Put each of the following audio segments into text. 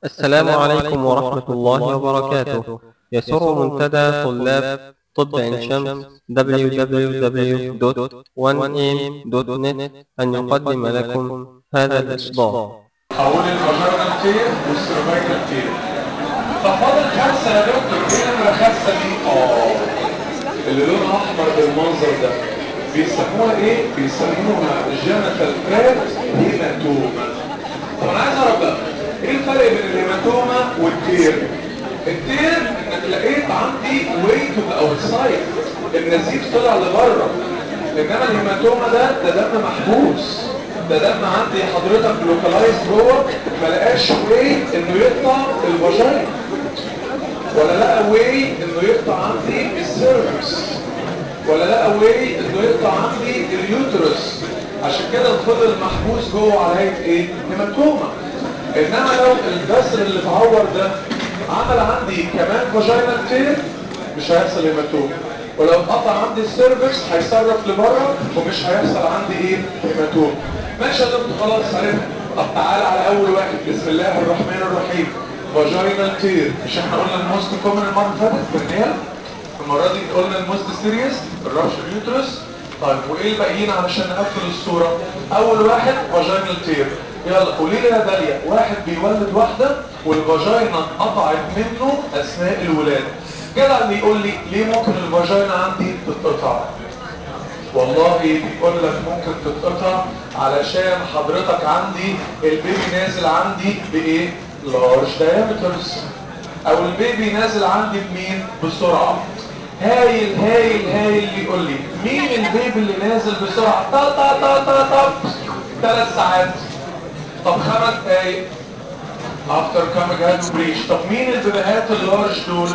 السلام عليكم ورحمة الله وبركاته يسر منتدى طلاب طب عين شمس www.1am.net أن يقدم لكم هذا الإصدار اقول الفاجينال تير والسيرفايكال تير ففاضل خمسه يا دكتور ايه نمره خمسه دي اه اللي لونها احمر بالمنظر ده بيسموها ايه بيسموها جينيتال تراك هيماتوما طب انا عايز اعرف بقى ايه الفرق بين الهيماتوما والتير التير انك لقيت عندي واي تو ذا اوتسايد النزيف طلع لبره انما الهيماتوما ده ده دم محبوس ده دم عندي حضرتك لوكالايز جوه ما لقاش واي انه يقطع الفاجينا ولا لقى واي انه يقطع عندي السيرفكس ولا لقى واي انه يقطع عندي اليوترس عشان كده الفضل محبوس جوه على هيئه ايه؟ هيماتوما انما لو البسر اللي اتعور ده عمل عندي كمان فاجينال تير مش هيحصل هيماتوما ولو اتقطع عندي السيرفكس هيصرف لبره ومش هيحصل عندي ايه؟ هيماتوما ماشي يا دكتور خلاص عرفت طب تعالى على اول واحد بسم الله الرحمن الرحيم فاجينال تير مش احنا قلنا الموست كومن المره اللي فاتت بالنيل المره دي قلنا الموست سيريس الرابشر يوترس طيب وايه الباقيين علشان نقفل الصوره اول واحد فاجينال تير يلا قولي لي يا داليا واحد بيولد واحده والفاجينا اتقطعت منه اثناء الولاده كده اللي يقول لي ليه ممكن الفاجينا عندي تتقطع والله بيقول لك ممكن تتقطع علشان حضرتك عندي البيبي نازل عندي بايه لارج diameters او البيبي نازل عندي بمين بسرعه هايل هايل هايل اللي يقول لي مين البيبي اللي نازل بسرعه طا طا طا طا طا ثلاث ساعات طب خمس دقايق افتر كامينج هاد بريش طب مين البيبيهات اللارج دول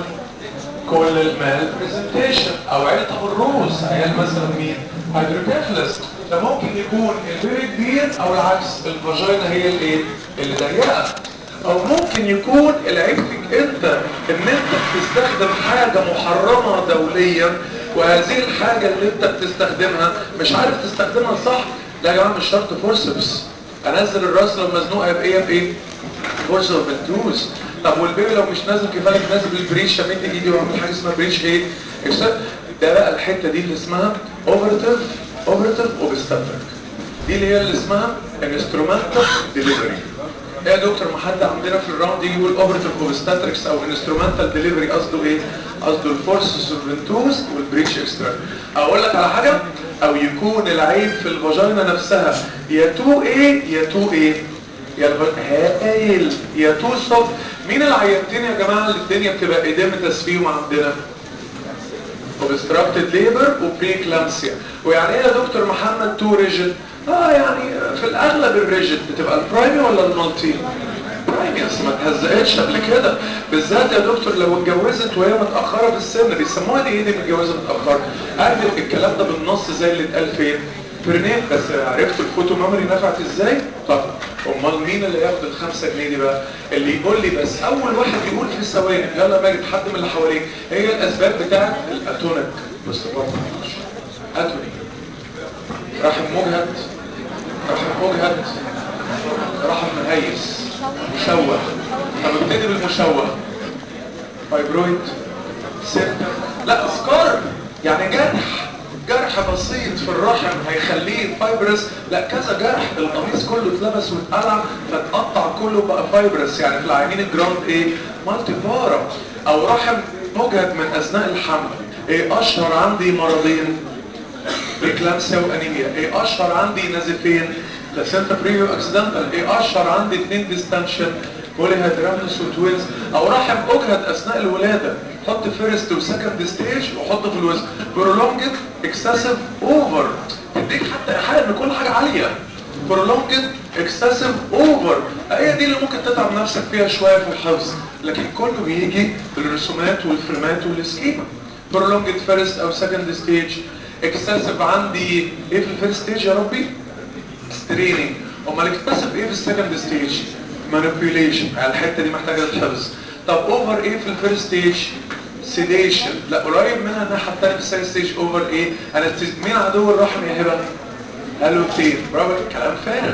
كل المال برزنتيشن او عيلة الروس عيال مثلا مين هيدروكيفلس ده ممكن يكون البيبي كبير او العكس الفاجينا هي الايه اللي ضيقه او ممكن يكون العيب فيك انت ان انت بتستخدم حاجة محرمة دوليا وهذه الحاجة اللي انت بتستخدمها مش عارف تستخدمها صح لا يا جماعة مش شرط فورسبس انزل الراس لو مزنوقة بايه بايه فورس اوف بنتوز طب والبيبي لو مش نازل كفايه نازل بالبريش امد ايدي واعمل حاجه اسمها بريش ايه ده بقى الحته دي اللي اسمها اوبرتيف اوبرتيف اوبستاتريك دي اللي هي اللي اسمها انسترومنتال ديليفري ايه يا دكتور ما حد عندنا في الراوند يجي يقول اوبرتيف اوبستاتريكس او انسترومنتال ديليفري قصده ايه قصده الفورسز اوف بنتوز والبريش اكسترا اقول لك على حاجه او يكون العيب في الفاجينا نفسها يا تو ايه يا تو ايه يا هايل يا تو ستوب مين العيانتين يا جماعه اللي الدنيا بتبقى ايديمتس فيهم عندنا obstructed labor وبريكلامسيا ويعني ايه يا دكتور محمد تو ريجيد اه يعني في الاغلب الريجيد بتبقى البرايمي ولا المالتي برايمي بس ما اتهزقتش قبل كده بالذات يا دكتور لو اتجوزت وهي متاخره في السن بيسموها دي ايه دي متجوزه متاخره عارف الكلام ده بالنص زي اللي اتقال فين برنيه بس عرفت الفوتو ميموري نفعت ازاي طب امال مين اللي ياخد الخمسة جنيه دي بقى اللي يقول لي بس اول واحد يقول في الثواني يلا ماجد حد من اللي حواليك هي الاسباب بتاعت الاتونيك بص اتوني رحم مجهد رحم مجهد رحم مهيس مشوه طب ابتدي بالمشوه فايبرويد سيرتا لا سكار يعني جرح جرح بسيط في الرحم هيخليه فايبرس لا كذا جرح القميص كله اتلبس واتقلع فاتقطع كله بقى فايبرس يعني في العينين الجراند ايه مالتي بارا او رحم مجهد من اثناء الحمل ايه اشهر عندي مرضين بريكلامسيا وانيميا ايه اشهر عندي نزفين بلاسينتا بريو اكسيدنتال ايه اشهر عندي اثنين ديستنشن بولي هيدرامنس وتوينز او رحم اجهد اثناء الولاده حط فيرست وسكند ستيج وحط في الوزن برولونجد اكسسيف اوفر تديك حتى ايحاء ان كل حاجه عاليه برولونجد اكسسيف اوفر هي دي اللي ممكن تتعب نفسك فيها شويه في الحفظ لكن كله بيجي بالرسومات والفريمات والسكيما برولونجد فيرست او سكند ستيج اكسسيف عندي ايه في الفيرست ستيج يا ربي ستريننج امال اكسسيف ايه في السكند ستيج مانيبيوليشن الحته دي محتاجه الحفظ طب اوفر ايه في الفيرست ستيج سيديشن لا قريب منها الناحيه الثانيه في السكند ستيج اوفر ايه انستيز مين عدو الرحم يا هبه هالوتين برافو كلام فارغ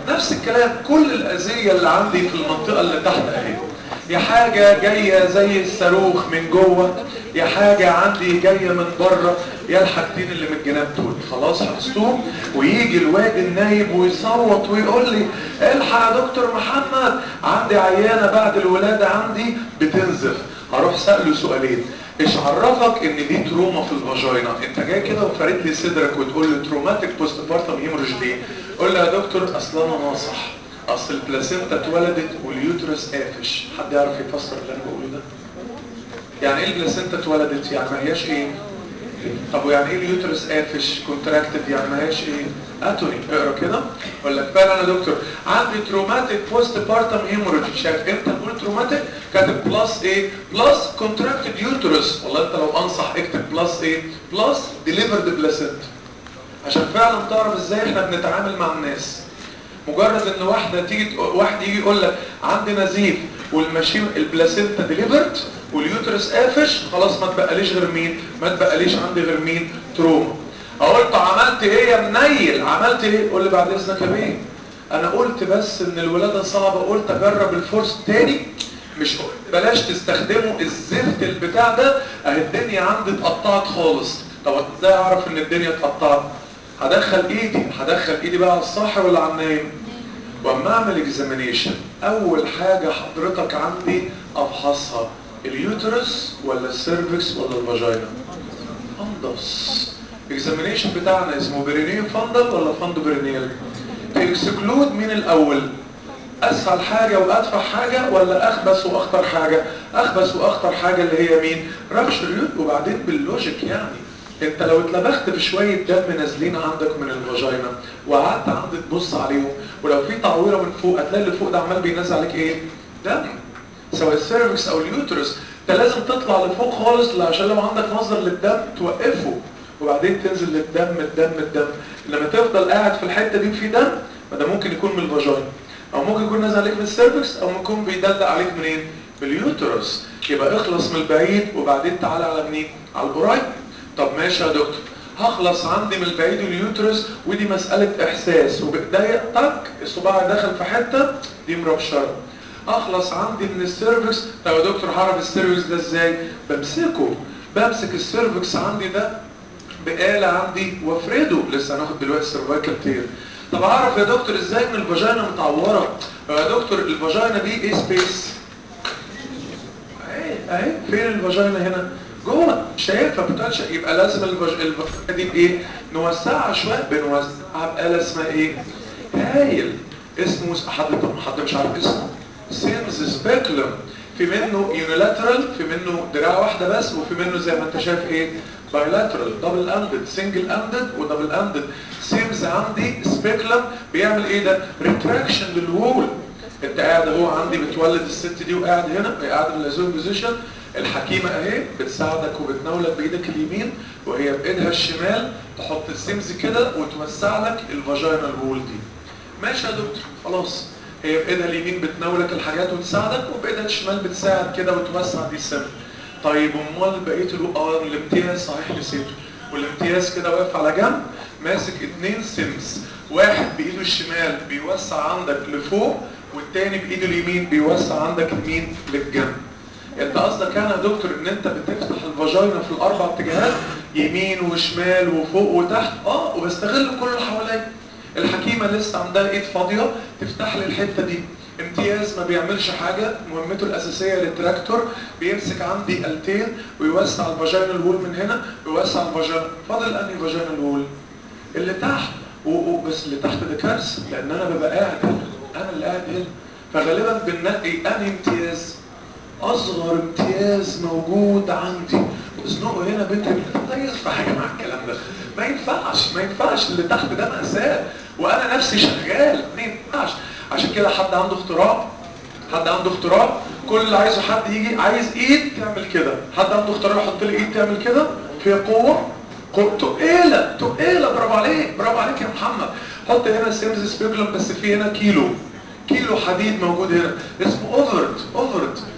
نفس الكلام كل الاذيه اللي عندي في المنطقه اللي تحت اهي يا حاجة جاية زي الصاروخ من جوه يا حاجة عندي جاية من بره يا الحاجتين اللي من الجناب دول خلاص حفظتوهم ويجي الواد النايب ويصوت ويقول لي الحق يا دكتور محمد عندي عيانة بعد الولادة عندي بتنزف هروح سأله سؤالين ايش عرفك ان دي تروما في الفاجينا انت جاي كده وفارد لي صدرك وتقول لي تروماتيك بوست بارتم هيموريج ليه قول لي يا دكتور اصل انا ناصح اصل البلاسينتا اتولدت واليوترس قافش حد يعرف يفسر اللي انا بقوله ده يعني ايه البلاسينتا اتولدت يعني ما هياش ايه طب ويعني ايه اليوترس قافش كونتراكتد يعني ما هياش ايه اتوني اقرا كده ولا كفايه انا يا دكتور عندي تروماتيك بوست بارتم هيموريج شايف امتى نقول تروماتيك كاتب بلس ايه بلس كونتراكتد يوترس والله انت لو انصح اكتب بلس ايه بلس ديليفرد بلاسينتا عشان فعلا تعرف ازاي احنا بنتعامل مع الناس مجرد ان واحده تيجي واحد يجي يقول لك عندي نزيف والماشين البلاسينتا ديليفرد واليوترس قافش خلاص ما تبقاليش غير مين ما تبقاليش عندي غير مين تروما قلت عملت ايه يا منيل عملت ايه قول لي بعد اذنك يا بيه انا قلت بس ان الولاده صعبه قلت اجرب الفرصه تاني مش قلت بلاش تستخدموا الزفت البتاع ده اهي الدنيا عندي اتقطعت خالص طب ازاي اعرف ان الدنيا اتقطعت هدخل ايدي هدخل ايدي بقى على الصاحي ولا على النايم واما اعمل اكزامينيشن اول حاجه حضرتك عندي افحصها اليوترس ولا السيرفكس ولا الفاجينا فندس الاكزامينيشن بتاعنا اسمه برينيو فندل ولا فندو برينيال تكسكلود مين الاول اسهل حاجة وادفع حاجة ولا اخبث واخطر حاجة اخبث واخطر حاجة اللي هي مين رابشر وبعدين باللوجيك يعني انت لو اتلبخت بشوية دم نازلين عندك من الفاجينا وقعدت عندك تبص عليهم ولو في تعويرة من فوق هتلاقي اللي فوق ده عمال بينزل عليك ايه دم سواء السيرفكس او اليوترس انت لازم تطلع لفوق خالص عشان لو عندك مصدر للدم توقفه وبعدين تنزل للدم الدم الدم لما تفضل قاعد في الحتة دي في دم فده ممكن يكون من الفاجينا او ممكن يكون نازل عليك من السيرفكس او ممكن يكون بيدلق عليك منين من اليوترس يبقى اخلص من البعيد وبعدين تعالى على منين على القريب طب ماشي يا دكتور هخلص عندي من البعيد اليوترس ودي مسألة احساس وبايديا تك الصباع دخل في حتة دي مربشرة اخلص عندي من السيرفكس طب يا دكتور هعرف السيرفكس ده ازاي بمسكه بمسك السيرفكس عندي ده بآلة عندي وافرده لسه هناخد دلوقتي سيرفايكال تير طب اعرف يا دكتور ازاي ان الفاجينا متعوره يا دكتور الفاجينا دي ايه سبيس اهي اهي فين الفاجينا هنا جوه شايفها بتقولش يبقى لازم الفاجينا دي بايه نوسعها شويه بنوسعها بآلة اسمها ايه هايل اسمه حد حد مش عارف اسمه سيمز سبيكلم في منه يونيلاترال في منه دراع واحده بس وفي منه زي ما انت شايف ايه بايلاترال دبل اندد سنجل اندد ودبل اندد سيمز عندي سبيكلم بيعمل ايه ده ريتراكشن للوول انت قاعد اهو عندي بتولد الست دي وقاعد هنا وهي قاعده في اللازون بوزيشن الحكيمه اهي بتساعدك وبتناولك بايدك اليمين وهي بايدها الشمال تحط السيمز كده وتوسع لك الفاجينال وول دي ماشي يا دكتور خلاص هي بايدها اليمين بتناولك الحاجات وتساعدك وبايدها الشمال بتساعد كده وتوسع دي السم طيب امال بقيه الو... اه الامتياز صحيح نسيته والامتياز كده واقف على جنب ماسك اتنين سمس واحد بايده الشمال بيوسع عندك لفوق والتاني بايده اليمين بيوسع عندك يمين للجنب انت قصدك يعني يا دكتور ان انت بتفتح الفاجينا في الاربع اتجاهات يمين وشمال وفوق وتحت اه وبستغل كل اللي حواليا الحكيمة لسه عندها ايد فاضية تفتح لي الحتة دي امتياز ما بيعملش حاجة مهمته الأساسية للتراكتور بيمسك عندي التين ويوسع الفاجينال وول من هنا ويوسع الفاجينال فاضل انهي فاجينال وول اللي تحت و... و... بس اللي تحت ده كارثة لأن أنا ببقى قاعد هنا أنا اللي قاعد هنا فغالبا بننقي انهي امتياز أصغر امتياز موجود عندي وزنقه هنا بنت لا يصبح يا جماعة الكلام ده ما ينفعش ما ينفعش اللي تحت ده مأساة وانا نفسي شغال ما ينفعش عشان كده حد عنده اختراع حد عنده اختراع كل اللي عايزه حد يجي عايز ايد تعمل كده حد عنده اختراع يحط لي ايد تعمل كده فيها قوه قوه تقيله تقيله برافو عليك برافو عليك يا محمد حط هنا سيمز سبيكلم بس في هنا كيلو كيلو حديد موجود هنا اسمه اوفرت اوفرت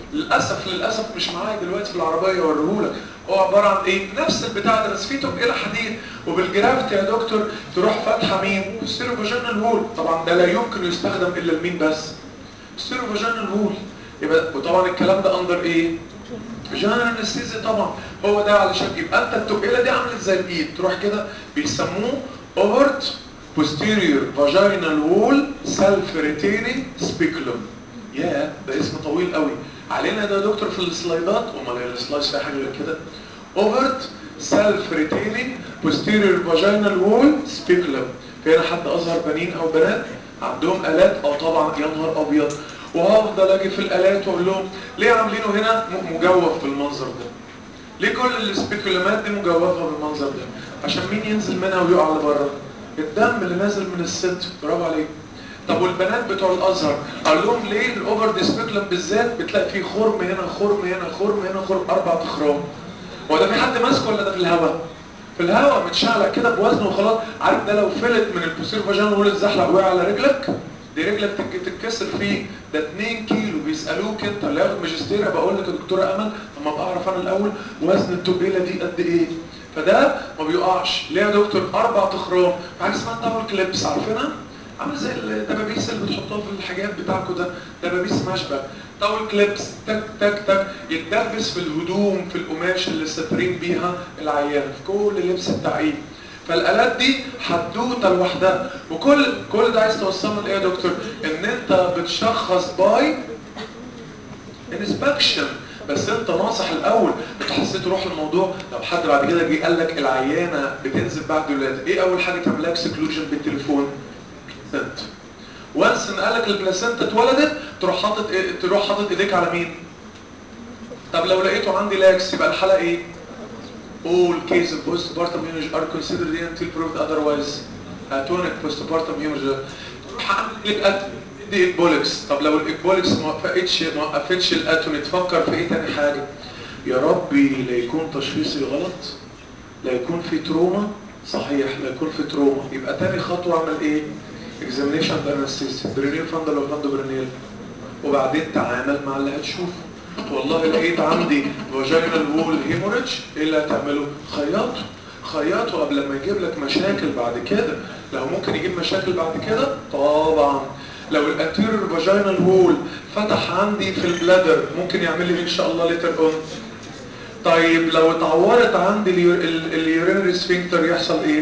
للاسف للاسف مش معايا دلوقتي في العربيه اوريهولك هو عباره عن ايه نفس البتاع ده بس فيه تقيله حديد وبالجرافت يا دكتور تروح فاتحه مين ستيرو فاجينال وول طبعا ده لا يمكن يستخدم الا لمين بس ستيرو فاجينال وول يبقى وطبعا الكلام ده اندر ايه فاجينال انستيزي طبعا هو ده علشان يبقى انت التقيله دي عامله زي الايد تروح كده بيسموه اوفرت posterior vaginal wall self retaining speculum يا ده اسم طويل قوي علينا ده يا دكتور في السلايدات امال هي السلايدز فيها حاجه غير كده overt self retaining posterior vaginal wall speculum في هنا حد اظهر بنين او بنات عندهم الات اه طبعا يا نهار ابيض وهفضل اجي في الالات واقول لهم ليه عاملينه هنا م- مجوف بالمنظر ده ليه كل السبيكولومات دي مجوفه بالمنظر ده عشان مين ينزل منها ويقع لبره الدم اللي نازل من الست برافو عليك طب والبنات بتوع الازهر قال لهم ليه الاوفر ديسبيكلم بالذات بتلاقي فيه خرم هنا خرم هنا خرم هنا خرم اربع تخرام هو ده في حد ماسكه ولا ده في الهواء في الهواء متشعلق كده بوزنه وخلاص عارف ده لو فلت من البوسير فاجان وقول اتزحلق وقع على رجلك دي رجلك تك- تتكسر فيه ده 2 كيلو بيسالوك انت اللي ياخد ماجستير بقول لك يا دكتوره امل اما ابقى اعرف انا الاول وزن التقيله دي قد ايه فده ما بيقعش ليه يا دكتور اربع تخرام في حاجه اسمها تاول كليبس عارفينها عامل زي الدبابيس اللي بتحطوها في الحاجات بتاعكم ده دبابيس مشبك تاول كليبس تك تك تك يتدبس في الهدوم في القماش اللي ساترين بيها العيان في كل لبس التعقيم فالالات دي حدوته لوحدها وكل كل ده عايز توصله لايه يا دكتور ان انت بتشخص باي انسبكشن بس انت ناصح الاول انت حسيت روح الموضوع لو حد بعد كده جه قال لك العيانه بتنزل بعد الولاده ايه اول حاجه تعملها سكلوجن بالتليفون انت وانس ان قال لك البلاسنتا اتولدت تروح حاطط ايه تروح حاطط ايديك على مين طب لو لقيته عندي لاكس يبقى الحاله ايه all cases of postpartum hemorrhage are considered until proved otherwise atonic postpartum hemorrhage هعمل ايه دي اكبولكس طب لو الاكبولكس ما وقفتش ما وقفتش الاتون تفكر في ايه تاني حاجه يا ربي لا يكون تشخيصي غلط لا يكون في تروما صحيح لا يكون في تروما يبقى تاني خطوه اعمل ايه اكزامينيشن بانستيزيا برينيل فاندل وفاندو برينيل وبعدين تعامل مع اللي هتشوفه والله لقيت عندي فاجينال وول هيموريدج ايه اللي هتعمله خياطه خياطه قبل ما يجيب لك مشاكل بعد كده لو ممكن يجيب مشاكل بعد كده طبعا لو الانتيريور فاجينال وول فتح عندي في البلادر ممكن يعمل لي ان شاء الله ليتر اون طيب لو اتعورت عندي اليورينري سفنكتر يحصل ايه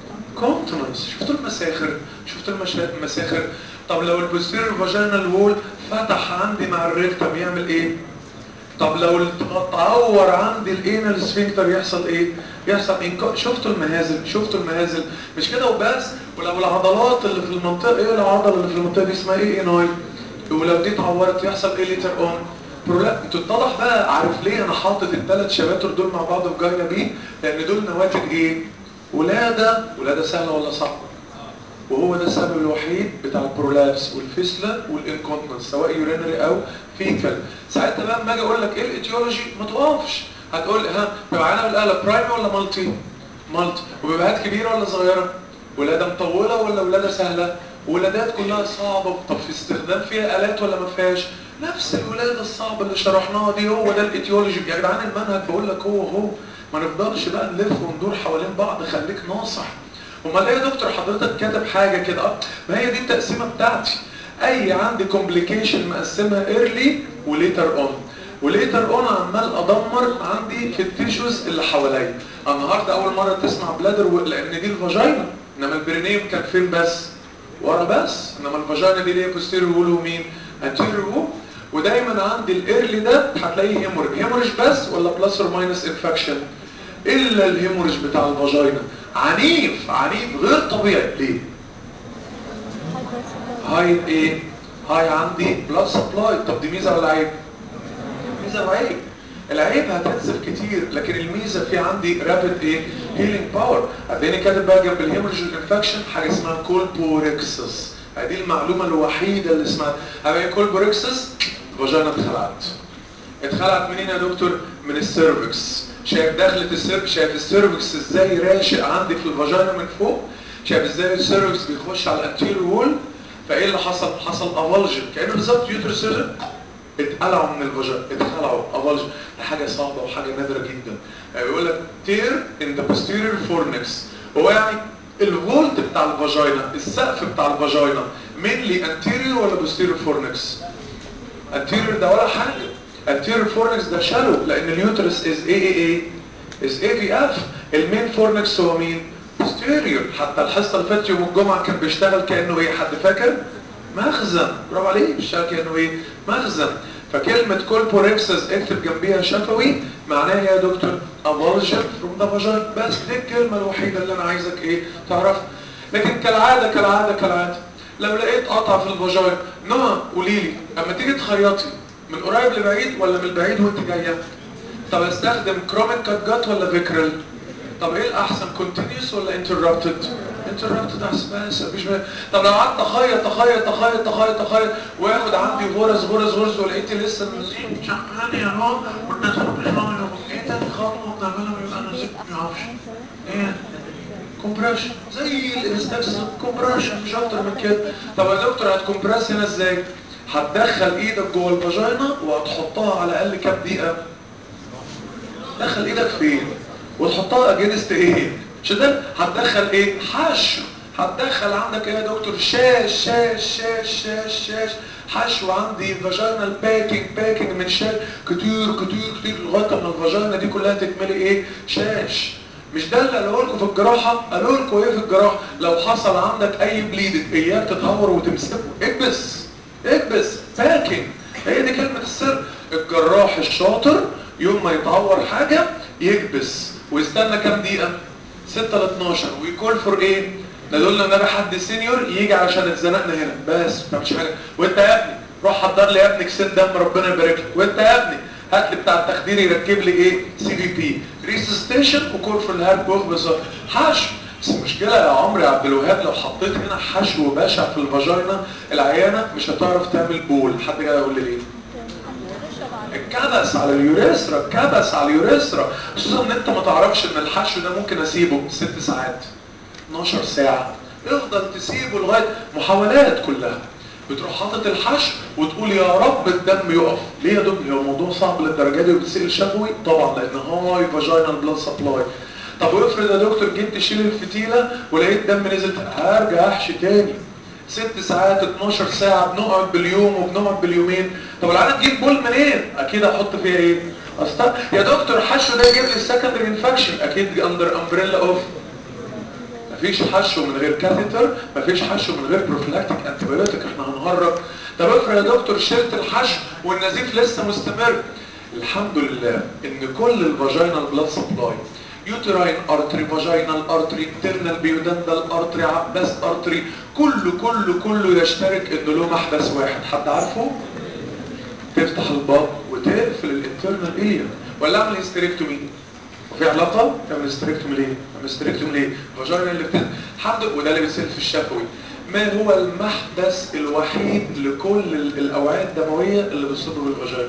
كونتنس شفتوا المساخر شفتوا المشا- المساخر طب لو البوستيريور فاجينال وول فتح عندي مع الريكتم يعمل ايه طب لو اتعور عندي الانال سفنكتر يحصل ايه يحصل إنك... شفتوا المهازل شفتوا المهازل مش كده وبس ولو العضلات اللي في المنطقه ايه العضله اللي في المنطقه دي اسمها ايه اناي ولو دي اتعورت يحصل ايه ليتر اون برولاب انتوا اتضح بقى عارف ليه انا حاطط الثلاث شباتر دول مع بعض في جاينا بي لان دول نواتج ايه ولاده ولاده سهله ولا صعبه وهو ده السبب الوحيد بتاع البرولابس والفيسلا والانكونتنس سواء يورينري او فيكال ساعتها بقى اما اجي اقول لك ايه الايتيولوجي ما تقفش هتقول لي ها بيبقى عينها بالقلب برايمي ولا مالتي مالتي وبيبقى كبيره ولا صغيره ولاده مطوله ولا ولاده سهله ولادات كلها صعبه طب في استخدام فيها الات ولا ما فيهاش نفس الولاده الصعبه اللي شرحناها دي هو ده الايتيولوجي يا جدعان المنهج بقول لك هو هو ما نفضلش بقى نلف وندور حوالين بعض خليك ناصح امال ايه يا دكتور حضرتك كاتب حاجه كده اه ما هي دي التقسيمه بتاعتي اي عندي كومبليكيشن مقسمها ايرلي وليتر اون وليتر اون عمال ادمر عندي في التيشوز اللي حواليا النهارده اول مره تسمع بلادر و... لان دي الفاجينا انما البرينيوم كان فين بس ورا بس انما الفاجينا دي ليه بوستيريور وول ومين انتيريور وول ودايما عندي الايرلي ده هتلاقيه هيموريج هيموريج بس ولا بلس اور ماينس انفكشن الا الهيموريج بتاع الفاجينا عنيف عنيف غير طبيعي ليه هاي ايه هاي عندي بلاد سبلاي طب دي ميزه ولا عيب ميزه وعيب العيب هتنزف كتير لكن الميزه في عندي رابid ايه هيلينج باور هتلاقيني كاتب بقى جنب الهيموريج انفكشن حاجه اسمها كولبوريكسس دي المعلومه الوحيده اللي اسمها هبقى كولبوريكسس فاجينا اتخلعت اتخلعت منين يا دكتور من السيرفكس شايف دخلة السيرفكس شايف السيرفكس ازاي راشق عندي في الفاجينا من فوق شايف ازاي السيرفكس بيخش على الانتير وول فايه اللي حصل حصل افولجن كانه بالظبط يوتر سيرجن اتقلعوا من الفاجينا اتخلعوا افالج دي حاجه صعبه وحاجه نادره جدا يعني بيقول لك تير ان ذا posterior fornix هو يعني الفولت بتاع الفاجينا السقف بتاع الفاجينا mainly anterior ولا posterior fornix anterior ده ولا حاجه anterior fornix ده شالو لان اليوترس از اي اي اي از اي في اف المين فورنكس هو مين posterior حتى الحصه اللي فاتت يوم الجمعه كان بيشتغل كانه ايه حد فاكر مخزن برافو عليك بيشتغل كانه ايه مخزن فكلمة كولبوريكسس اكتب جنبيها شفوي معناها يا دكتور افالجن فروم ذا فاجين بس دي الكلمة الوحيدة اللي انا عايزك ايه تعرف لكن كالعادة كالعادة كالعادة لو لقيت قطع في الفاجين نوع قولي لي اما تيجي تخيطي من قريب لبعيد ولا من البعيد وانت جايه طب استخدم كروميك كات جات ولا فيكرل طب ايه الاحسن كونتينيوس ولا انتربتد انتربتد احسن بس مفيش بقى. طب لو قعدت اخيط اخيط اخيط اخيط اخيط واخد عندي غرز غرز غرز ولقيت لسه النزيف شغال يا نور والنزيف مش عامل ايه تاني خطوه بنعملها ويبقى النزيف ما يعرفش ايه كومبريشن زي الانستكس كومبريشن مش اكتر من كده طب يا دكتور هتكمبرس هنا ازاي هتدخل ايدك جوه الفاجينا وهتحطها على الاقل كام دقيقه دخل ايدك فين وتحطها اجينست ايه شدد هتدخل ايه حشو هتدخل عندك ايه يا دكتور شاش شاش شاش شاش شاش حشو عندي فاجينال باكينج باكينج من شاش كتير كتير كتير لغايه ما الفاجينا دي كلها تتملي ايه شاش مش ده اللي قالوا لكم في الجراحه قالوا لكم ايه في الجراحه لو حصل عندك اي بليدنج اياك تتهور وتمسكه اكبس اكبس باكينج هي دي كلمه السر الجراح الشاطر يوم ما يتعور حاجه يكبس ويستنى كام دقيقة 6 ل 12 ويكول فور ايه ندول النبي حد سينيور يجي علشان اتزنقنا هنا بس ما فيش حاجة وانت يا ابني روح حضر لي يا ابني كسين دم ربنا يبارك لك وانت يا ابني هات لي بتاع التخدير يركب لي ايه سي بي بي ريسستيشن وكول فور الهارد بوخ بالظبط حشو بس المشكلة يا عمرو يا عبد الوهاب لو حطيت هنا حشو بشع في الفاجينا العيانة مش هتعرف تعمل بول حد جاي يقول لي ليه الكبس على اليوريثرا الكبس على اليوريثرا خصوصا ان انت ما تعرفش ان الحشو ده ممكن اسيبه ست ساعات 12 ساعة افضل تسيبه لغاية محاولات كلها بتروح حاطط الحشو وتقول يا رب الدم يقف ليه يا دكتور هو الموضوع صعب للدرجه دي وبتسال شفوي طبعا لان هاي فاجينال بلاد سبلاي طب وافرض يا دكتور جيت تشيل الفتيله ولقيت دم نزل هرجع احشي تاني ست ساعات 12 ساعة بنقعد باليوم وبنقعد باليومين طب العيال تجيب بول منين اكيد هحط فيها ايه اصلا يا دكتور الحشو ده يجيب لي السكندري انفكشن اكيد اندر امبريلا اوف مفيش حشو من غير كاثيتر مفيش حشو من غير بروفلاكتيك انتيبيوتيك احنا هنهرب طب افرض يا دكتور شلت الحشو والنزيف لسه مستمر الحمد لله ان كل الفاجينال بلاد سبلاي يوتراين ارتري فاجينال ارتري انترنال بيودندال ارتري عباس ارتري كله كله كله يشترك انه له محبس واحد حد عارفه تفتح الباب وتقفل الانترنال ايليا ولا اعمل هيستريكتومي وفي علاقه تعمل هيستريكتومي ليه تعمل هيستريكتومي ليه فاجينال اللي بتنزل الحمد لله وده اللي بيصير في الشفوي ما هو المحبس الوحيد لكل الاوعيه الدمويه اللي بتصب بالفاجينا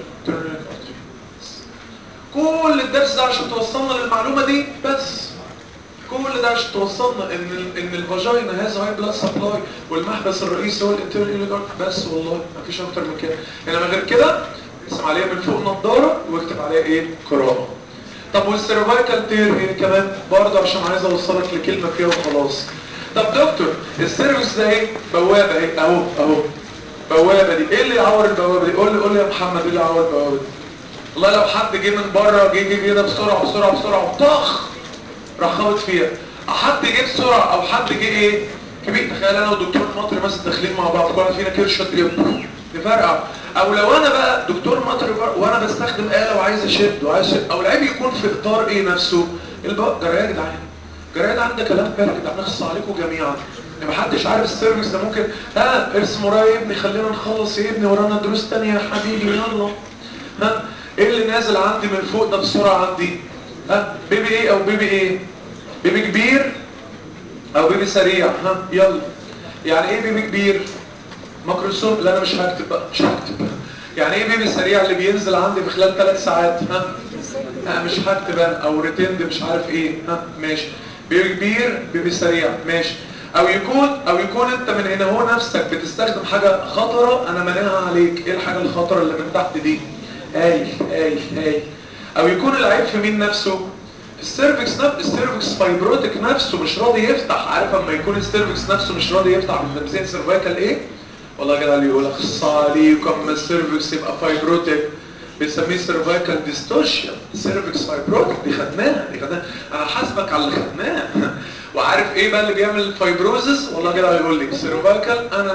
كل الدرس ده عشان توصلنا للمعلومة دي بس كل ده عشان توصلنا ان ان الفاجينا هاز هاي بلاد سبلاي والمحبس الرئيسي هو الانترنال بس والله مفيش اكتر من كده انما غير كده ارسم عليها من فوق نضاره واكتب عليها ايه قراءه طب والسيرفايكال تير ايه كمان برضه عشان عايز اوصلك لكلمه فيها وخلاص طب دكتور السيرفيس ده ايه بوابه اهي اهو اهو بوابه دي ايه اللي يعور البوابه دي قول لي قول لي يا محمد ايه اللي يعور البوابه دي والله لو حد جه من بره جه جه كده بسرعه بسرعه بسرعه وطخ راح خابط فيها حد جه بسرعه او حد جه ايه كبير تخيل انا والدكتور مطر مثلا داخلين مع بعض كل واحد فينا كرشه تجيب نفرقع او لو انا بقى دكتور مطر وانا بستخدم آلة وعايز اشد وعايز اشد او العيب يكون في اطار ايه نفسه البقى جرايه يا جدعان جرايه ده عندك كلام فارغ ده هنخص عليكم جميعا ما حدش عارف السيرفيس ده ممكن ها ارسم ورايا يا ابني خلينا نخلص يا ابني ورانا دروس ثانيه يا حبيبي يلا ها ايه اللي نازل عندي من فوق ده بسرعة عندي ها بيبي ايه او بيبي ايه بيبي كبير او بيبي سريع ها يلا يعني ايه بيبي كبير ماكروسوم لا انا مش هكتب بقى مش هكتب يعني ايه بيبي سريع اللي بينزل عندي في خلال ثلاث ساعات ها ها مش هكتب انا او ريتند مش عارف ايه ها ماشي بيبي كبير بيبي سريع ماشي او يكون او يكون انت من هنا هو نفسك بتستخدم حاجه خطره انا مانعها عليك ايه الحاجه الخطره اللي من تحت دي هايل هايل هايل او يكون العيب في مين نفسه السيرفكس نفسه السيرفكس فايبروتك نفسه مش راضي يفتح عارف اما يكون السيرفكس نفسه مش راضي يفتح بالتمثيل سيرفايكال ايه والله يا جدع اللي يقول لك خص عليكم اما السيرفكس يبقى فايبروتك بنسميه سيرفايكال ديستورشن سيرفكس فايبروتك دي خدناها دي خدناها انا حاسبك على اللي خدناه وعارف ايه بقى اللي بيعمل الفايبروزس والله كده يقول لي سيرفايكال انا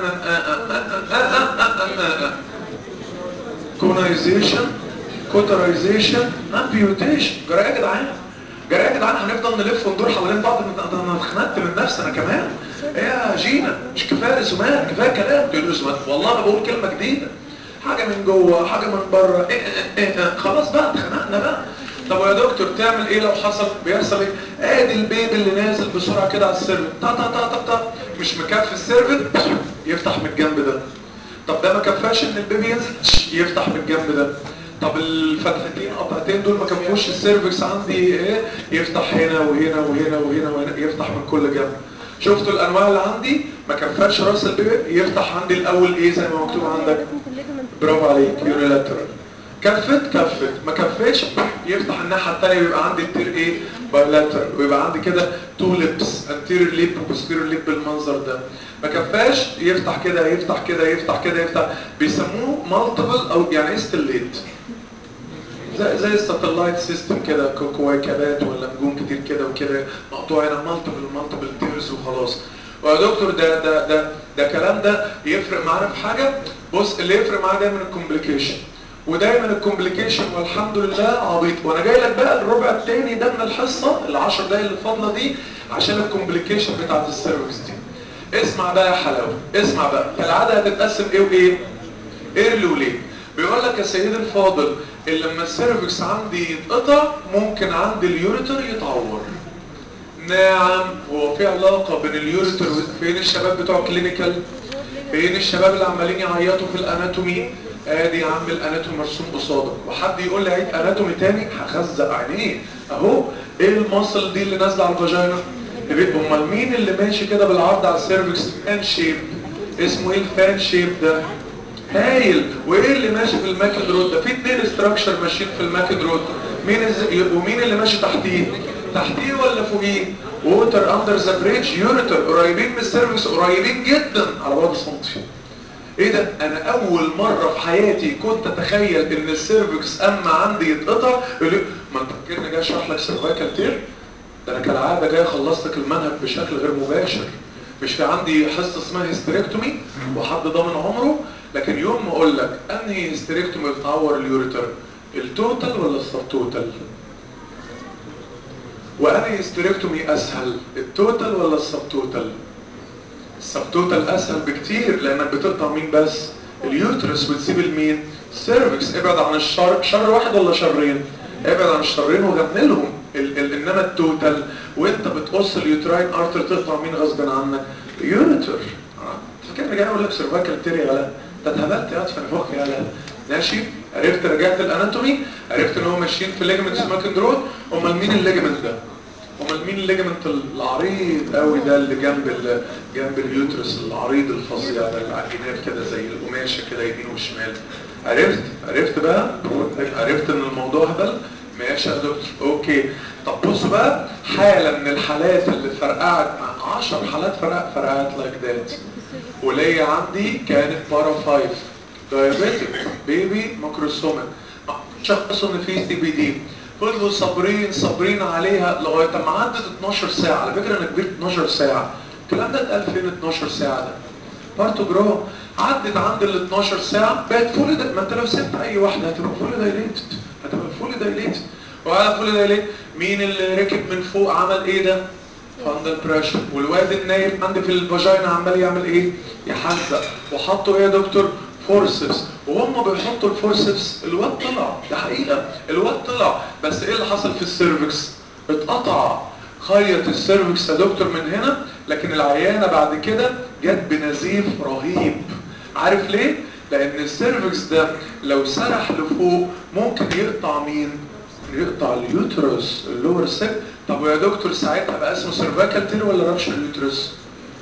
انا كونايزيشن كوترايزيشن امبيوتيشن جرى يا جدعان جرى يا جدعان هنفضل نلف وندور حوالين بعض انا اتخنقت من نفسي انا كمان ايه يا جينا مش كفايه رسومات كفايه كلام تقول رسومات والله ما بقول كلمه جديده حاجه من جوه حاجه من بره إيه إيه إيه خلاص بقى اتخنقنا بقى طب ويا دكتور تعمل ايه لو حصل بيحصل ايه ادي البيبي اللي نازل بسرعه كده على السيرفت تا تا تا تا تا مش مكفي السيرفت يفتح من الجنب ده طب ده ما كفاش ان البيبي ينزل يفتح من الجنب ده طب الفتحتين قطعتين دول ما كفوش السيرفكس عندي ايه يفتح هنا وهنا وهنا وهنا وهنا يفتح من كل جنب شفتوا الانواع اللي عندي ما كفاش راس البيبي يفتح عندي الاول ايه زي ما مكتوب عندك برافو عليك يونيلاترال كفت كفت ما كفتش يفتح الناحيه الثانيه ويبقى عندي التير ايه بايلاترال ويبقى عندي كده تو ليبس انتيريور ليب وبوستيريور ليب بالمنظر ده ما كفاش يفتح كده يفتح كده يفتح كده يفتح بيسموه مالتيبل او يعني ايه ستيليت زي زي الساتلايت سيستم كده كويكبات ولا نجوم كتير كده وكده مقطوع هنا مالتيبل مالتيبل تيرز وخلاص ويا دكتور ده ده ده ده كلام ده يفرق معانا في حاجه بص اللي يفرق معانا دايما الكومبليكيشن ودايما الكومبليكيشن والحمد لله عبيط وانا جاي لك بقى الربع الثاني ده من الحصه ال10 دقايق اللي فاضله دي عشان الكومبليكيشن بتاعت السيرفيس دي اسمع بقى يا حلاوه اسمع بقى كالعاده هتتقسم ايه وايه ايرلي وليه بيقول لك يا سيدي الفاضل ان لما السيرفكس عندي يتقطع ممكن عندي اليوريتر يتعور نعم هو في علاقة بين اليوريتر فين الشباب بتوع كلينيكال فين الشباب اللي عمالين يعيطوا في الاناتومي ادي يا عم الاناتومي مرسوم قصادك وحد يقول لي عيد اناتومي تاني هخزق عينيه اهو ايه المصل دي اللي نازله على الفاجينا امال مين اللي ماشي كده بالعرض على السيرفكس فان شيب اسمه ايه الفان شيب ده هايل وايه اللي ماشي في الماكد رود ده في اتنين استراكشر ماشيين في الماكد رود مين الز... ومين اللي ماشي تحتيه تحتيه ولا فوقيه ووتر اندر ذا بريدج يوريتر قريبين من السيرفيس قريبين جدا على بعد سنتي ايه ده انا اول مره في حياتي كنت اتخيل ان السيرفكس اما عندي يتقطع يقول لي ما انت فاكرني جاي اشرح لك سيرفايكال تير ده انا كالعاده جاي اخلص لك المنهج بشكل غير مباشر مش في عندي حصه اسمها هيستريكتومي وحد ضامن عمره لكن يوم ما اقول لك انهي هيستريكتومي بتعور اليوريتر التوتال ولا السب توتال وانهي هيستريكتومي اسهل التوتال ولا السب توتال السب توتال اسهل بكتير لانك بتقطع مين بس اليوترس وتسيب المين سيرفكس ابعد عن الشر شر واحد ولا شرين ابعد عن الشرين وغنلهم ال ال انما التوتال وانت بتقص اليوتراين ارتر تقطع مين غصب عنك يوريتر فاكرني جاي اقول لك سيرفايكال تيري غلا ده اتهبلت يا في الفخ يا لا ماشي عرفت رجعت الاناتومي عرفت ان هم ماشيين في ليجمنت سماكن رود امال مين الليجمنت ده امال مين الليجمنت العريض قوي ده اللي جنب ال جنب اليوترس العريض الفظيع ده اللي على الجناب كده زي القماشه كده يمين وشمال عرفت عرفت بقى عرفت ان الموضوع هبل ماشي يا دكتور اوكي طب بصوا بقى حاله من الحالات اللي فرقعت 10 حالات فرق فرقعت لايك ذات وليا عندي كانت بارا 5 دايابيتك بيبي ماكروسوميك شخصوا ان في سي بي دي فضلوا صابرين صابرين عليها لغايه ما عدت 12 ساعه على فكره انا كبرت 12 ساعه الكلام ده اتقال فين 12 ساعه ده بارتو جرو عدت عند ال 12 ساعه بقت فول ما انت لو سبت اي واحده هتبقى فول دايليتد هتبقى فول دايليتد وعلى فول دايليتد مين اللي ركب من فوق عمل ايه ده فاندل بريشر والواد النايم عندي في الفاجينا عمال يعمل ايه يحزق وحطوا ايه يا دكتور فورسبس وهم بيحطوا الفورسبس الواد طلع ده حقيقه الواد طلع بس ايه اللي حصل في السيرفكس اتقطع خيط السيرفكس يا دكتور من هنا لكن العيانه بعد كده جت بنزيف رهيب عارف ليه لان السيرفكس ده لو سرح لفوق ممكن يقطع مين يقطع اليوترس اللور سيك طب ويا دكتور ساعتها بقى اسمه سيرفايكال تير ولا رابشر اليوترس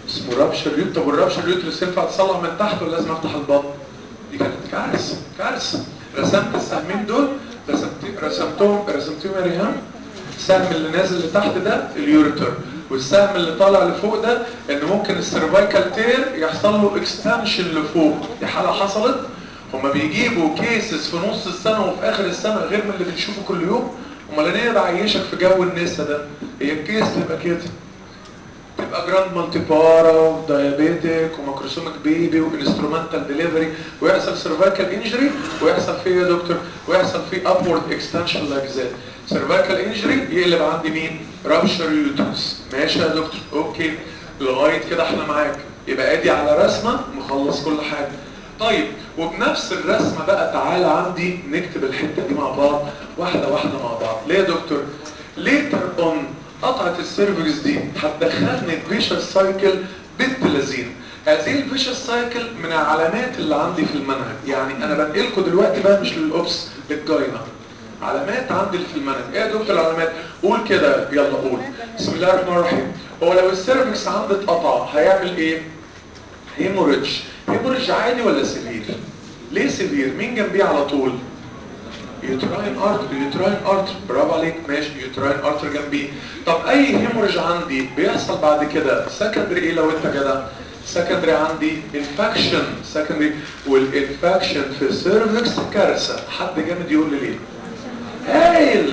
اسمه رابشر يوت طب والرابشر يوترس ينفع تصلح من تحت ولا لازم افتح البطن دي كانت كارثه كارثه رسمت السهمين دول رسمت رسمتهم رسمتهم يا ريهام السهم اللي نازل لتحت ده اليوريتر والسهم اللي طالع لفوق ده ان ممكن السيرفايكال تير يحصل له اكستنشن لفوق دي حاله حصلت هما بيجيبوا كيسز في نص السنه وفي اخر السنه غير من اللي بنشوفه كل يوم امال انا بعيشك في جو النسا ده هي الكيس تبقى كده تبقى جراند مالتي بارا وديابيتك وماكروسوميك بيبي وانسترومنتال ديليفري ويحصل سيرفايكال انجري ويحصل فيه يا دكتور ويحصل فيه ابورد اكستنشن لايك ذات سيرفايكال انجري يقلب عندي مين رابشر يوترس ماشي يا دكتور اوكي لغايه كده احنا معاك يبقى ادي على رسمه مخلص كل حاجه طيب وبنفس الرسمه بقى تعالى عندي نكتب الحته دي مع بعض واحده واحده مع بعض ليه يا دكتور ليتر اون قطعة السيرفكس دي هتدخلني الفيشس سايكل بنت لذين هذه الفيشس سايكل من العلامات اللي عندي في المنهج يعني انا بنقلكم دلوقتي بقى مش للاوبس للجاينا علامات عندي في المنهج ايه يا دكتور العلامات قول كده يلا قول بسم الله الرحمن الرحيم هو لو السيرفكس عندي اتقطع هيعمل ايه هيموريدج هيموريدج عادي ولا سيفير ليه سيفير مين جنبيه على طول يوتراين ارتر يوتراين ارتر برافو عليك ماشي يوتراين ارتر جنبيه طب اي هيموريج عندي بيحصل بعد كده سكندري ايه لو انت كده سكندري عندي انفكشن سكندري والانفكشن في السيرفكس كارثه حد جامد يقول لي ليه هايل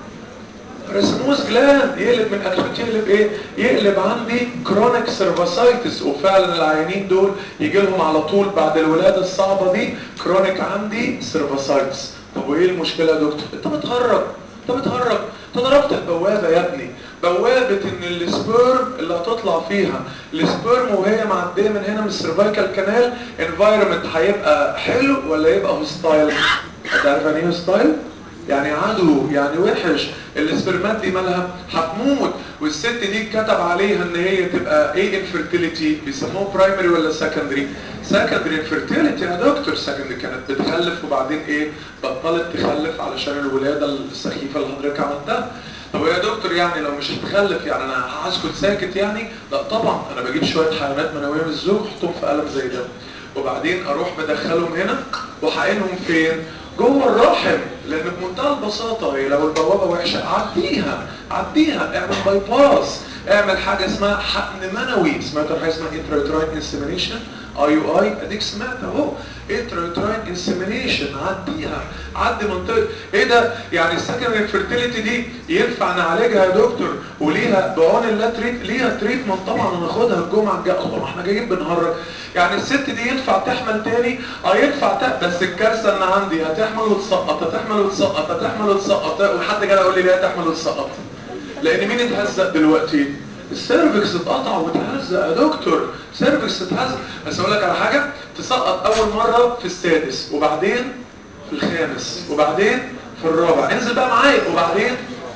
رسموس جلاند يقلب من اكيوت يقلب ايه يقلب عندي كرونيك سيرفاسايتس وفعلا العيانين دول يجي لهم على طول بعد الولاده الصعبه دي كرونيك عندي سيرفاسايتس طب وايه المشكله يا دكتور انت بتهرج انت بتهرج انت ضربت البوابه يا ابني بوابه ان السبيرم اللي هتطلع فيها السبيرم وهي معديه من هنا من السيرفايكال كانال انفايرمنت هيبقى حلو ولا يبقى هوستايل هتعرف يعني ايه هوستايل يعني عدو يعني وحش الاسبرمات دي مالها هتموت والست دي كتب عليها ان هي تبقى ايه انفيرتيليتي بيسموه برايمري ولا سكندري سكندري انفيرتيليتي يا دكتور سكندري كانت بتخلف وبعدين ايه بطلت تخلف علشان الولاده السخيفه اللي حضرتك عملتها طب يا دكتور يعني لو مش هتخلف يعني انا هسكت ساكت يعني لا طبعا انا بجيب شويه حيوانات منويه من الزوج احطهم في قلم زي ده وبعدين اروح مدخلهم هنا وحقنهم فين جوه الرحم لان بمنتهى البساطه هي لو البوابه وحشه عديها عديها اعمل باي باس اعمل حاجه اسمها حقن منوي سمعت عن حاجه اسمها انترايتراين انسيمينيشن اي يو اي اديك سمعت اهو انترايتراين انسيمينيشن عديها عدي منطقه ايه ده يعني السكندري انفيرتيليتي دي ينفع نعالجها يا دكتور وليها بعون الله تريت ليها تريتمنت طبعا هناخدها الجمعه الجايه الله ما احنا جايين بنهرج يعني الست دي ينفع تحمل تاني اه ينفع تحمل بس الكارثه ان عندي هتحمل وتسقط هتحمل وتسقط هتحمل وتسقط وحد جاي يقول لي ليه هتحمل وتسقط لان مين اتهزق دلوقتي السيرفكس اتقطع واتهزق يا دكتور سيرفكس اتهزق بس اقول لك على حاجه تسقط اول مره في السادس وبعدين في الخامس وبعدين في الرابع انزل بقى معايا وبعدين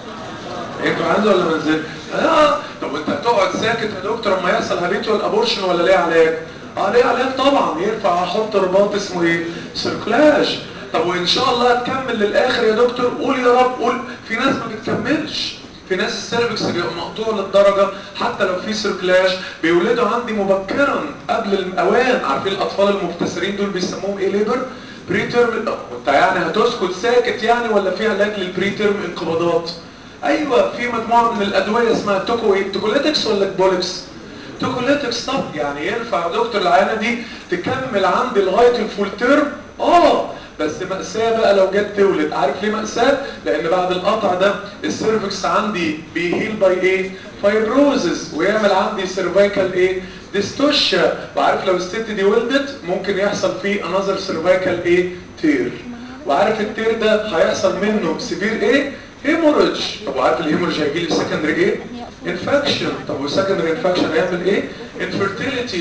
ينفع انزل ولا ما انزل؟ اه طب وانت هتقعد ساكت يا دكتور اما يحصل هابيتوال ابورشن ولا ليه علاج؟ اه ليه علاج طبعا ينفع احط رباط اسمه ايه؟ سيركلاج طب وان شاء الله هتكمل للاخر يا دكتور قول يا رب قول في ناس ما بتكملش في ناس السيرفكس بيبقى مقطوع للدرجه حتى لو في سيركلاج بيولدوا عندي مبكرا قبل الاوان عارفين الاطفال المبتسرين دول بيسموهم ايه ليبر بري تيرم انت يعني هتسكت ساكت يعني ولا في علاج للبري تيرم انقباضات ايوه في مجموعه من الادويه اسمها توكو ايه توكوليتكس ولا كبولكس توكوليتكس طب يعني ينفع يا دكتور العيانه دي تكمل عندي لغايه الفول تيرم اه بس مأساة بقى لو جت تولد عارف ليه مأساة؟ لأن بعد القطع ده السيرفكس عندي بيهيل باي ايه؟ فايبروزز ويعمل عندي سيرفايكال ايه؟ ديستوشيا وعارف لو الست دي ولدت ممكن يحصل فيه انذر سيرفايكال ايه؟ تير وعارف التير ده هيحصل منه سيفير ايه؟ هيموريدج طب وعارف الهيموريدج هيجي لي في سكندري ايه؟ انفكشن طب والسكندري انفكشن هيعمل ايه؟ انفيرتيليتي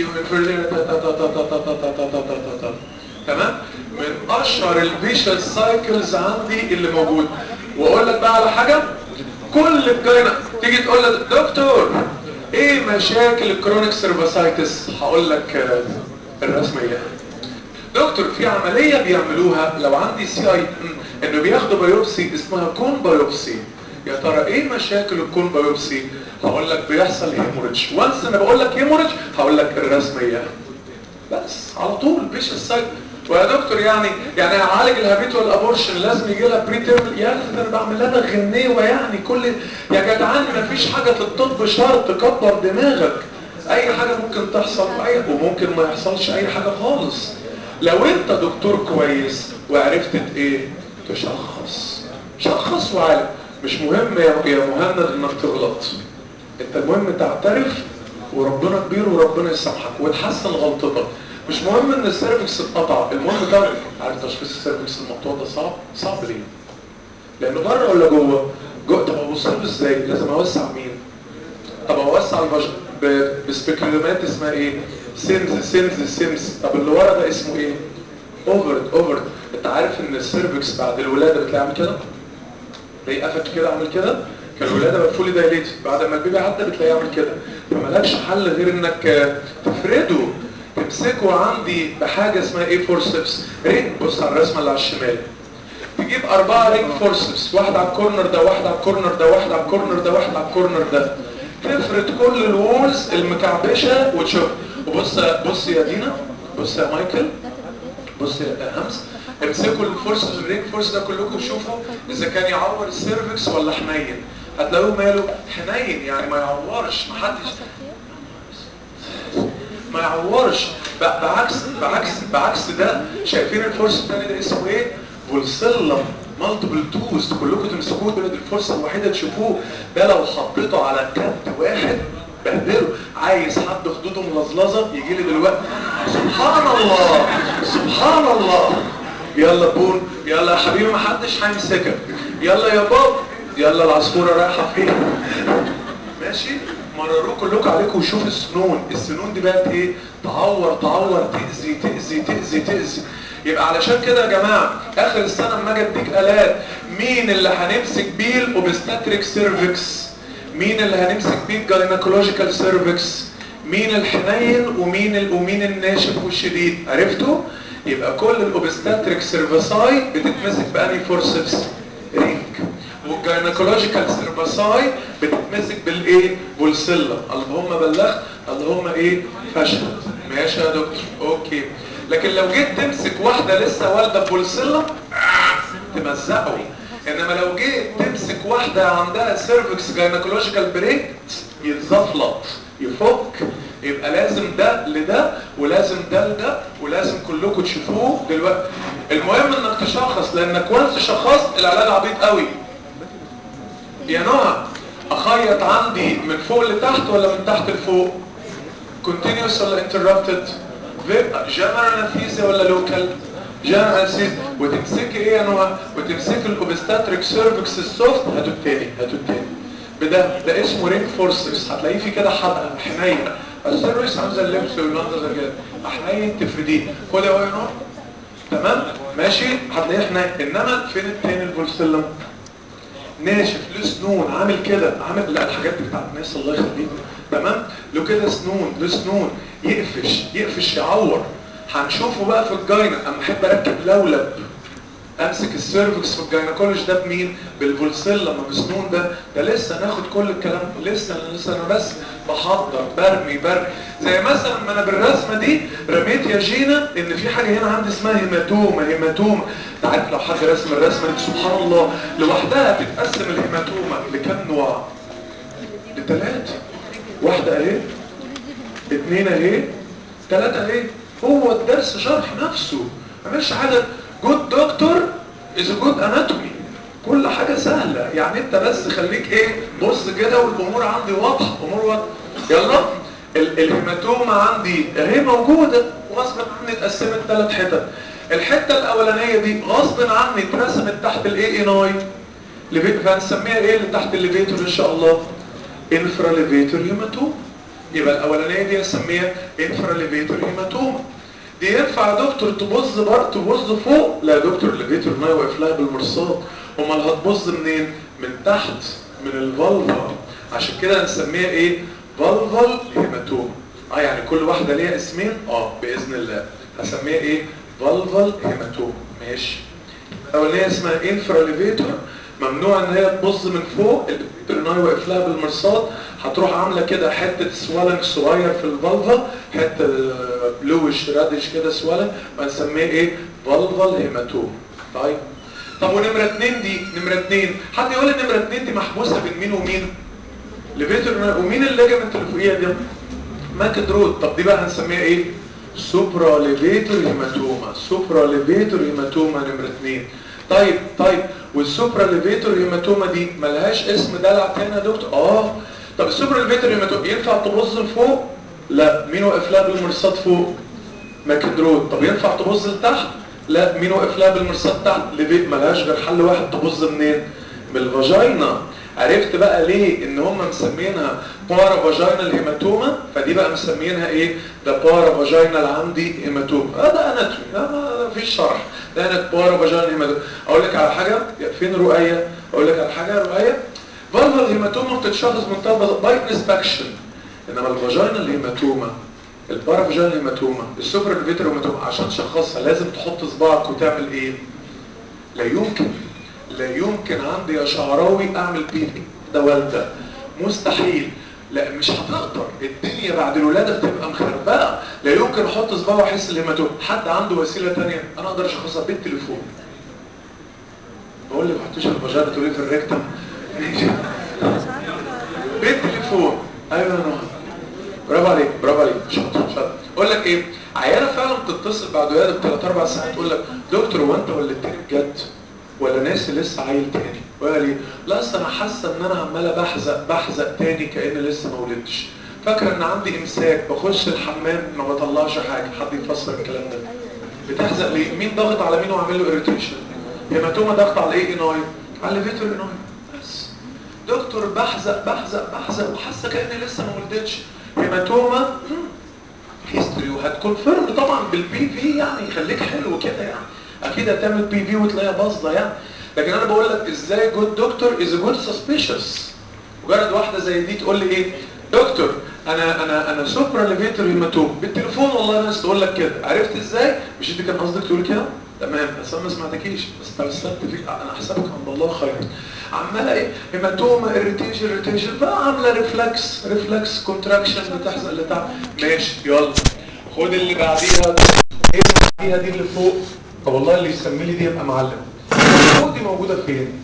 تمام؟ من اشهر الفيشال سايكلز عندي اللي موجود واقول لك بقى على حاجه كل الجاينا تيجي تقول لي دكتور ايه مشاكل الكرونيك سيرفاسايتس هقول لك الرسميه دكتور في عمليه بيعملوها لو عندي سي اي انه بياخدوا بايوبسي اسمها كون بايوبسي يا ترى ايه مشاكل الكون بايوبسي هقول لك بيحصل هيموريدج وانس انا بقول لك هيموريدج هقول لك الرسميه بس على طول مفيش السايد ويا دكتور يعني يعني اعالج الهابيتوال ابورشن لازم يجي لها بري تيرم يا اخي ده انا بعمل لها غنيوه يعني كل يا جدعان مفيش حاجه في الطب شرط تكبر دماغك اي حاجه ممكن تحصل واي وممكن ما يحصلش اي حاجه خالص لو انت دكتور كويس وعرفت ايه تشخص شخص وعالج مش مهم يا يا مهند انك تغلط انت المهم تعترف وربنا كبير وربنا يسامحك وتحسن غلطتك مش مهم ان السيرفكس اتقطع المهم تعرف عارف تشخيص السيرفكس المقطوع ده صعب صعب ليه لانه بره ولا جوه جوه طب ابص له ازاي لازم اوسع مين طب اوسع الفاجن بسبيكولومات اسمها ايه سيمز سيمز سيمز طب اللي ورا ده اسمه ايه اوفرد اوفرد انت عارف ان السيرفكس بعد الولاده بتلاقي عامل كده تلاقيه قفل كده عامل كده كان الولاده بقى فولي دايليتد بعد ما البيبي عدى بتلاقيه عامل كده فمالكش حل غير انك تفرده تمسكه عندي بحاجه اسمها ايه فورسبس رينج بص على الرسمه اللي على الشمال تجيب أربعة رينج فورسبس واحد على الكورنر ده واحد على الكورنر ده واحد على الكورنر ده واحد على الكورنر ده تفرد كل الوولز المكعبشه وتشوف وبص بص يا دينا بص يا مايكل بص يا همس امسكوا الفورس الرينج فورس ده كلكم شوفوا اذا كان يعور السيرفكس ولا حنين هتلاقوه ماله حنين يعني ما يعورش ما حدش ما يعورش بعكس بعكس بعكس ده شايفين الفورس الثاني ده اسمه ايه فولسيلم مالتيبل توز كلكم تمسكوه دول الفرصه الوحيده تشوفوه ده لو حطيته على كد واحد بهدله عايز حد خدوده ملظلظه يجي لي دلوقتي سبحان الله سبحان الله يلا بون يلا يا حبيبي ما حدش هيمسكك يلا يا باب يلا العصفوره رايحه فين ماشي مرروه كلكم عليكم وشوف السنون السنون دي بقت ايه تعور تعور تأذي تأذي تأذي تأذي يبقى علشان كده يا جماعة اخر السنة اما اجي اديك الات مين اللي هنمسك بيه الاوبستاتريك سيرفكس مين اللي هنمسك بيه الجاينكولوجيكال سيرفكس مين الحنين ومين ال... ومين الناشف والشديد عرفتوا يبقى كل الاوبستاتريك سيرفيساي بتتمسك باني فورسبس رينج والجاينكولوجيكال سيرفيساي بتتمسك بالايه بولسيلا اللهم بلغت اللهم ايه فشل ماشي يا دكتور اوكي لكن لو جيت تمسك واحده لسه والده بولسيلا تمزقه انما لو جيت تمسك واحده عندها سيرفكس جاينكولوجيكال بريك يتزفلط يفك يبقى لازم ده لده ولازم ده لده ولازم كلكم تشوفوه دلوقتي المهم انك تشخص لانك وانس شخصت العلاج عبيط قوي يا نهى اخيط عندي من فوق لتحت ولا من تحت لفوق continuous ولا interrupted جنرال انستيزيا ولا لوكال جنرال انستيزيا وتمسكي ايه يا نهى وتمسكي الاوبستاتريك سيرفكس السوفت هاتوا التاني هاتوا التاني بده ده اسمه رينج فورسز هتلاقيه في كده حدقه حنين السيرفكس عامل زي اللبس واللندن زي كده حنين تفرديه خد اهو يا نهى تمام ماشي هتلاقيه حنين انما فين التاني البولسلم ناشف له سنون عامل كده عامل لا الحاجات بتاعت الناس الله يخليك تمام له كده سنون له سنون يقفش يقفش يعور هنشوفه بقى في الجاينا اما احب اركب لولب امسك السيرفكس في الجاينكولوج ده بمين بالفولسيل لما بسنون ده ده لسه ناخد كل الكلام لسه لسه انا بس بحضر برمي برمي زي مثلا ما انا بالرسمه دي رميت يا جينا ان في حاجه هنا عندي اسمها هيماتوما هيماتوما انت عارف لو حد رسم الرسمه دي سبحان الله لوحدها تتقسم الهيماتوما لكام نوع لثلاثه واحده اهي اثنين اهي ثلاثه اهي هو الدرس شرح نفسه مش حاجه جود دكتور از جود اناتومي كل حاجه سهله يعني انت بس خليك ايه بص كده والامور عندي واضحه امور واضحه يلا الهيماتوما عندي اهي موجوده وغصب عني اتقسمت ثلاث حتت الحته الاولانيه دي غصب عني اترسمت تحت الاي اناي فهنسميها ايه اللي تحت الليفيتور ان شاء الله انفرا ليفيتور هيماتوما يبقى الاولانيه دي هنسميها انفرا ليفيتور هيماتوما دي ينفع يا دكتور تبص بر تبص فوق لا يا دكتور الليفيتور ما واقف لها بالمرصاد امال هتبص منين من تحت من الفالفا عشان كده هنسميها ايه فالفال هيماتوما اه يعني كل واحده ليها اسمين اه باذن الله هسميها ايه فالفال هيماتوما ماشي الاولانيه اسمها انفرا ليفيتور ممنوع ان هي تبص من فوق البيترناي واقف لها بالمرصاد هتروح عامله كده حته سوالنج صغير في الفالفا حته بلوش رادش كده سوالنج بنسميه ايه فالفال هيماتوم طيب طب ونمره اتنين دي نمره اتنين حد يقول لي نمره اتنين دي محبوسه بين مين ومين ليفيتر ومين الليجمنت اللي فوقيها دي ماكد رود طب دي بقى هنسميها ايه سوبرا ليفيتور هيماتوما سوبرا ليفيتور هيماتوما نمره اتنين طيب طيب والسوبرا ليفيتور هيماتوما دي ملهاش اسم دلع تاني يا دكتور اه طب السوبرا ليفيتور هيماتوما ينفع تبص لفوق لا مين واقف لها بالمرصاد فوق ماكد رود طب ينفع تبص لتحت لا مين واقف لها بالمرصاد تحت ليفيت ملهاش غير حل واحد تبص منين من الفاجينا عرفت بقى ليه ان هم مسمينها بارا فاجينال هيماتوما فدي بقى مسمينها ايه ده بارا فاجينال عندي هيماتوما اه ده اناتومي ده ما فيش شرح ده انا بارا فاجينال هيماتوما اقول لك على حاجه فين رؤيه اقول لك على حاجه رؤيه فالفال هيماتوما بتتشخص منتهى باي انسبكشن انما الفاجينال هيماتوما البارا فاجينال هيماتوما السوبر الفيتر هيماتوما عشان تشخصها لازم تحط صباعك وتعمل ايه لا يمكن لا يمكن عندي يا شعراوي اعمل بيبي ده والده مستحيل لا مش هتقدر الدنيا بعد الولاده بتبقى مخربقه لا يمكن احط صباعي واحس الهيماتوم حد عنده وسيله ثانيه انا اقدر اشخصها بالتليفون بقول لي ما تحطيش الفاجانا تقولي في الريكتم بالتليفون ايوه يا نهى برافو عليك برافو عليك شاطر شاطر اقول لك ايه عياله فعلا بتتصل بعد ولاده بثلاث اربع ساعات تقول لك دكتور هو انت ولدتني بجد ولا ناسي لسه عيل تاني ولا ليه لا اصل انا حاسه ان انا عماله بحزق بحزق تاني كاني لسه ما ولدتش فاكره ان عندي امساك بخش الحمام ما بطلعش حاجه حد يفسر الكلام ده بتحزق ليه مين ضاغط على مين وعامل له اريتيشن هيماتوما ضاغط على ايه اناي على فيتر اناي بس دكتور بحزق بحزق بحزق وحاسه كاني لسه ما ولدتش هيماتوما هيستوري وهتكونفيرم طبعا بالبي في يعني يخليك حلو كده يعني اكيد هتعمل بي في وتلاقيها باظه يعني لكن انا بقول لك ازاي جود دكتور از جود سسبيشس مجرد واحده زي دي تقول لي ايه دكتور انا انا انا سوبرا ليفيتور هيماتوم بالتليفون والله ناس تقول لك كده عرفت ازاي مش انت كان قصدك تقول كده تمام بس انا ما سمعتكيش بس توسلت فيك انا حسابك عند الله خير عماله ايه هيماتوما اريتيشن اريتيشن بقى عامله ريفلكس ريفلكس كونتراكشن بتحصل اللي تحت ماشي يلا خد اللي بعديها ايه اللي بعديها دي اللي فوق طب والله اللي يسمي لي دي يبقى معلم الفوق دي موجوده فين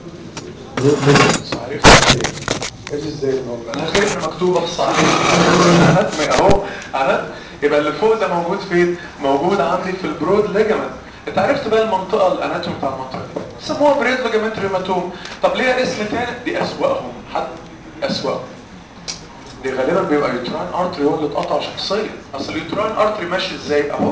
عرفت ازاي ايه ازاي الموضوع انا خايف مكتوبه في صحيح اناتمي اهو انا يبقى اللي فوق ده موجود فين موجود عندي في البرود ليجامنت انت عرفت بقى المنطقه الاناتومي بتاع المنطقه دي سموها بريد ليجامنت ريماتوم طب ليها اسم تاني دي اسوأهم حد اسوأ دي غالبا بيبقى يوتراين ارتري هو اللي اتقطع شخصيا اصل اليوتراين ارتري ماشي ازاي اهو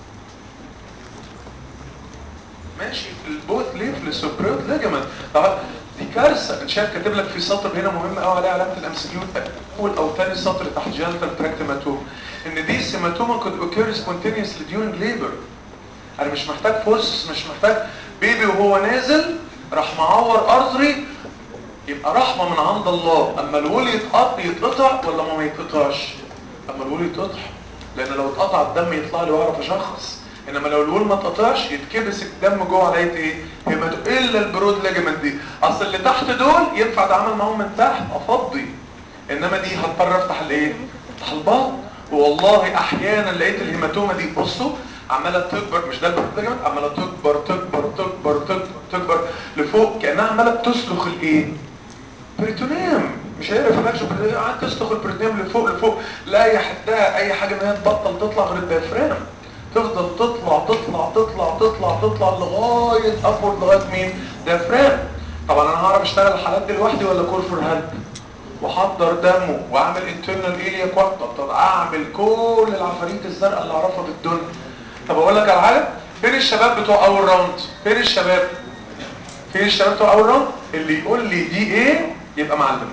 ماشي في البوث ليف للسوبريوت ليجامنت طبعا دي كارثه انت شايف كاتب لك في سطر هنا مهم قوي عليه علامه الام سي كيو اول او ثاني سطر تحت جانتال تراكت هيماتوم ان دي سيماتوما could occur spontaneously during labor انا مش محتاج فورس مش محتاج بيبي وهو نازل راح معور ارتري يبقى رحمه من عند الله اما الولي يتقطع يتقطع ولا ما يتقطعش اما الولي يتقطع لان لو اتقطع الدم يطلع لي واعرف اشخص انما لو الول ما اتقطعش يتكبس الدم جوه على ايه هيماتو الا البرود ليجمنت دي اصل اللي تحت دول ينفع اتعامل معاهم من تحت افضي انما دي هضطر افتح الايه افتح البطن والله احيانا لقيت الهيماتوما دي بصوا عماله تكبر مش ده البرود ليجمنت عماله تكبر تكبر تكبر تكبر تكبر لفوق كانها عماله بتسلخ الايه بريتونيوم مش هي ريفلاكس قاعد تسلخ البريتونيوم لفوق لفوق لا يحدها اي حاجه ان هي تبطل تطلع غير الديافرام تفضل تطلع تطلع تطلع تطلع تطلع لغايه ابورد لغايه مين ديافرام طبعا انا هعرف اشتغل الحالات دي لوحدي ولا كور فور هيلب واحضر دمه واعمل انترنال ايليا كوارتر طب اعمل كل العفاريت الزرقاء اللي اعرفها في الدنيا طب اقول لك على حاجه فين الشباب بتوع اول راوند فين الشباب فين الشباب بتوع اول راوند اللي يقول لي دي ايه يبقى معلم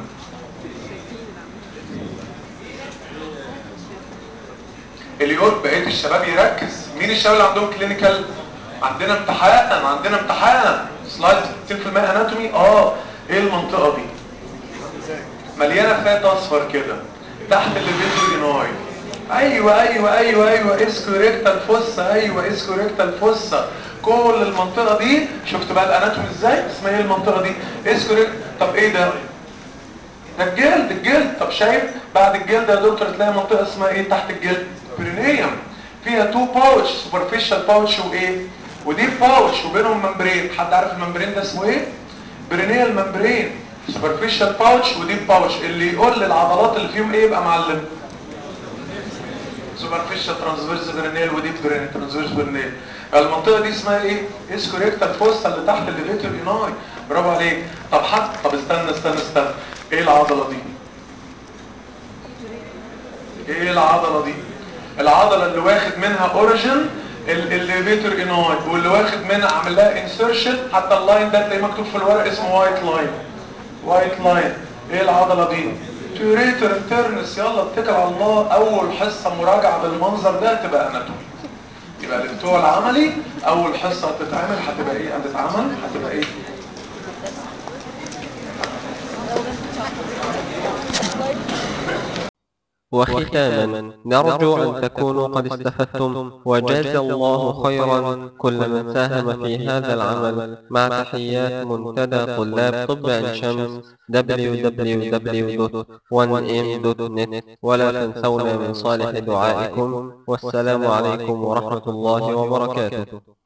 اللي يقول بقيه الشباب يركز مين الشباب اللي عندهم كلينيكال عندنا امتحان عندنا امتحان سلايد 60% اناتومي اه ايه المنطقه دي مليانه فات اصفر كده تحت الليفيتورينوي ايوه ايوه ايوه ايوه اسكوريكتال فوسا ايوه اسكوريكتال فوسا كل المنطقه دي شفت بقى الاناتومي ازاي اسمها ايه المنطقه دي اسكوريك طب ايه ده ده الجلد الجلد طب شايف بعد الجلد يا دكتور تلاقي منطقه اسمها ايه تحت الجلد برينيوم فيها تو باوتش سوبرفيشال باوتش وايه ودي باوتش وبينهم ممبرين حد عارف الممبرين ده اسمه ايه برينيال ممبرين سوبرفيشال باوتش ودي باوتش اللي يقول للعضلات اللي فيهم ايه يبقى معلم سوبرفيشال ترانسفيرس برينيال ودي برينيال ترانسفيرس برينيال المنطقه دي اسمها ايه اسكوريكتال فوسا اللي تحت الليفيتور ايناي برافو عليك طب حد طب استنى استنى استنى ايه العضله دي ايه العضله دي العضله اللي واخد منها اوريجن الليفيتور ايناي واللي واخد منها عامل لها انسرشن حتى اللاين ده تلاقيه مكتوب في الورق اسمه وايت لاين وايت لاين ايه العضله دي تيوريتور انترنس يلا اتكل على الله اول حصه مراجعه بالمنظر ده تبقى اناتومي يبقى اللي بتوع العملي اول حصه هتتعمل هتبقى ايه هتتعمل هتبقى ايه وختاما نرجو أن تكونوا قد استفدتم وجاز الله خيرا كل من ساهم في هذا العمل مع تحيات منتدى طلاب طب عين شمس www.1m.net ولا تنسونا من صالح دعائكم والسلام عليكم ورحمة الله وبركاته